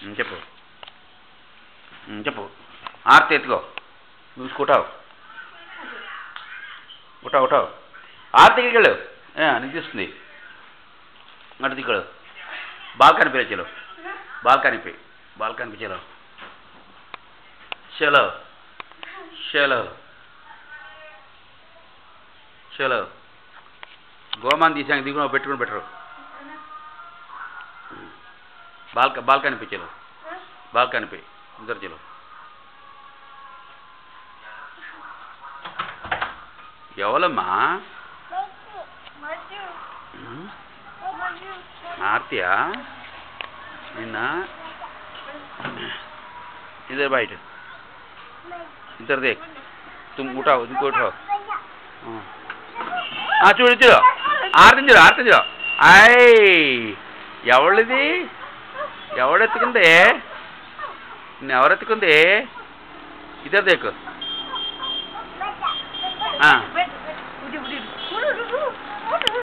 ఉమ్, చెప్పు ఉమ్, చెప్పు ఆర్తి ఎత్తుకో చూసుకుంటావు ఉంటావు ఉంటావు ఆర్తికి వెళ్ళు నీకు తీస్తుంది అటు దిక్కడు బాల్కనీ పే చలో బాల్కనీ పే బాల్కనీ పే చలో చలో చలో చలో గోమాన్ తీసాక దిగున పెట్టుకుని పెట్టరు బాల్క బాల్కనీ పే చలో బాల్కనీ పే ఇద్దరు చలో ఎవరమ్మా ఉమ్, ఆర్తియా నిన్న ఇద్దరు బయట ఇద్దరు దేక్ తుమ్ ఉठाओ ఇంకో ఉठाओ ఆ, చూడు చూడు ఆర్తి చూడు ఆర్తి చూడు అయ్ ఎవరిది ఎవడెత్తుకుంది ఎవరెత్తుకుంది ఇద్దరు దేకు ఆ